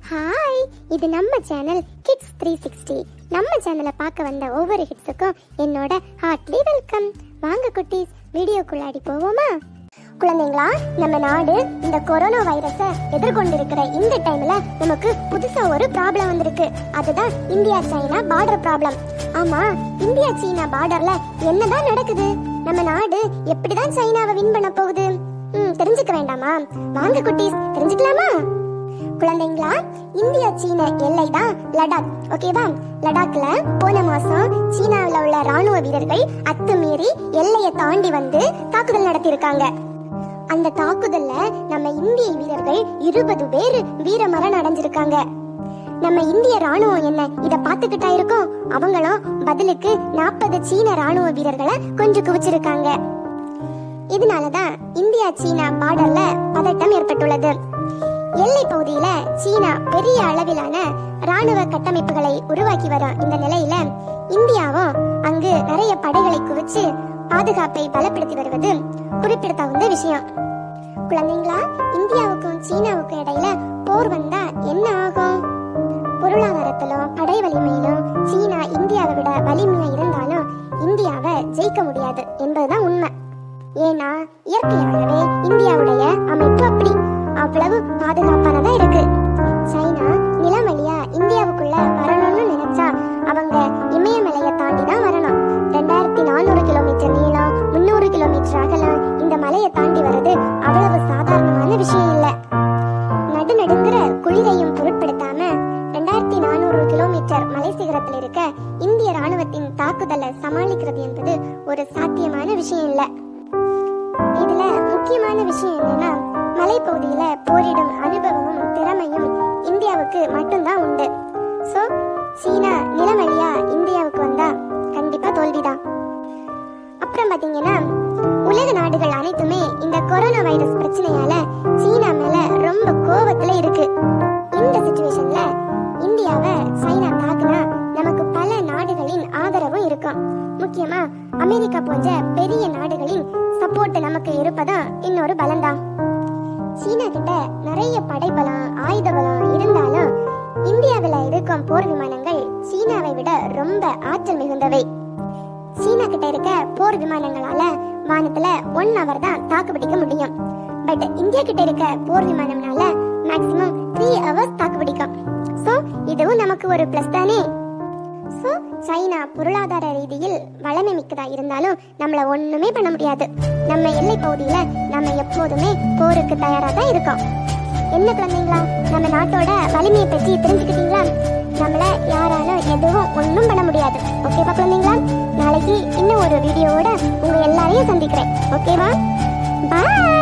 hi இது நம்ம channel kids three sixty நம்ம சேனலை பார்க்க வந்த ஒவ்வொரு ஹிட்ஸுக்கும் என்னோட ஹார்ட்லி வெல்கம் வாங்க குட்டீஸ் வீடியோக்குள்ளாடி போவோமா குழந்தைங்களா நம்ம நாடு இந்த கொரோனா வைரஸை எதிர்கொண்டிருக்கிற இந்த டைம்ல நமக்கு புதுசா ஒரு ப்ராப்ளம் வந்திருக்கு அதுதான் இந்தியா சைனா பார்டர் ப்ராப்ளம் ஆமா இந்தியா சீனா பார்டர்ல என்னதான் நடக்குது நம்ம நாடு எப்படிதான் சைனாவை வின் பண்ண போகுது ம் தெரிஞ்சுக்க வேண்டாமா வாங்க குட்டீஸ் தெரிஞ்சுக்கலாமா குழந்தைங்களா இந்தியா சீன எல்லை தான் லடாக் ஓகேவா லடாக்ல போன மாசம் சீனாவில் உள்ள ராணுவ வீரர்கள் அத்துமீறி எல்லையை தாண்டி வந்து தாக்குதல் நடத்தியிருக்காங்க அந்த தாக்குதல்ல நம்ம இந்திய வீரர்கள் இருபது பேர் வீரமரணம் அடைஞ்சிருக்காங்க நம்ம இந்திய ராணுவம் என்ன இத பாத்துக்கிட்டா இருக்கோம் அவங்களும் பதிலுக்கு நாற்பது சீன ராணுவ வீரர்களை கொஞ்சம் குவிச்சிருக்காங்க இதனாலதான் இந்தியா சீனா பார்டர்ல பதட்டம் ஏற்பட்டுள்ளது எல்லை பகுதியில சீனா பெரிய அளவிலான ராணுவ கட்டமைப்புகளை உருவாக்கி வரும் இந்த நிலையில இந்தியாவும் அங்கு நிறைய படைகளை குவிச்சு பாதுகாப்பை பலப்படுத்தி வருவது குறிப்பிடத்தகுந்த விஷயம் குழந்தைங்களா இந்தியாவுக்கும் சீனாவுக்கும் இடையில போர் வந்தா என்ன ஆகும் பொருளாதாரத்திலும் படை வலிமையிலும் சீனா இந்தியாவை விட வலிமையா இருந்தாலும் இந்தியாவை ஜெயிக்க முடியாது என்பதுதான் உண்மை ஏன்னா இயற்கையாகவே இந்தியாவுடைய அமைப்பு அப்படி அவ்வளவு பாதுகாப்பானதா இருக்கு சைனா நிலம் வழியா இந்தியாவுக்குள்ள வரணும்னு நினைச்சா அவங்க இமயமலையை தாண்டி தான் வரணும் ரெண்டாயிரத்தி நானூறு கிலோமீட்டர் நீளம் முன்னூறு கிலோமீட்டர் அகலம் இந்த மலையை தாண்டி வர்றது அவ்வளவு சாதாரணமான விஷயம் இல்ல நடுநடுங்கிற குளிரையும் பொருட்படுத்தாம ரெண்டாயிரத்தி நானூறு கிலோமீட்டர் மலை சிகரத்தில் இருக்க இந்திய ராணுவத்தின் தாக்குதலை சமாளிக்கிறது என்பது ஒரு சாத்தியமான விஷயம் இல்லை இதுல முக்கியமான விஷயம் என்னன்னா மலைப்பகுதியில போரிடும் அனுபவமும் திறமையும் இந்தியாவுக்கு மட்டும்தான் உண்டு சோ சீனா நிலம் வழியா இந்தியாவுக்கு வந்தா கண்டிப்பா தோல்விதான் அப்புறம் பாத்தீங்கன்னா உலக நாடுகள் அனைத்துமே இந்த கொரோனா வைரஸ் பிரச்சனையால சீனா மேல ரொம்ப கோவத்துல இருக்கு இந்த சுச்சுவேஷன்ல இந்தியாவை சைனா தாக்குனா நமக்கு பல நாடுகளின் ஆதரவும் இருக்கும் முக்கியமா அமெரிக்கா போன்ற பெரிய நாடுகளின் சப்போர்ட் நமக்கு இருப்பதா இன்னொரு பலம்தான் சீனா கிட்ட நிறைய படைபலம் ஆயுத பலம் இருந்தாலும் இந்தியாவில் இருக்கும் போர் விமானங்கள் சீனாவை விட ரொம்ப ஆற்றல் மிகுந்தவை சீனா கிட்ட இருக்க போர் விமானங்களால வானத்துல ஒன் ஹவர் தான் தாக்கு பிடிக்க முடியும் பட் இந்தியா கிட்ட இருக்க போர் விமானம்னால மேக்ஸிமம் த்ரீ ஹவர்ஸ் தாக்கு பிடிக்கும் சோ இதுவும் நமக்கு ஒரு பிளஸ் தானே சோ சைனா பொருளாதார ரீதியில் வளமை மிக்கதா இருந்தாலும் நம்மள ஒண்ணுமே பண்ண முடியாது நம்ம எல்லை பகுதியில நம்ம எப்போதுமே போருக்கு தயாரா தான் இருக்கோம் என்ன குழந்தைங்களா நம்ம நாட்டோட வலிமையை பற்றி தெரிஞ்சுக்கிட்டீங்களா நம்மள யாராலும் எதுவும் ஒண்ணும் பண்ண முடியாது ஓகேவா குழந்தைங்களா நாளைக்கு இன்னும் ஒரு வீடியோவோட உங்க எல்லாரையும் சந்திக்கிறேன் ஓகேவா பாய்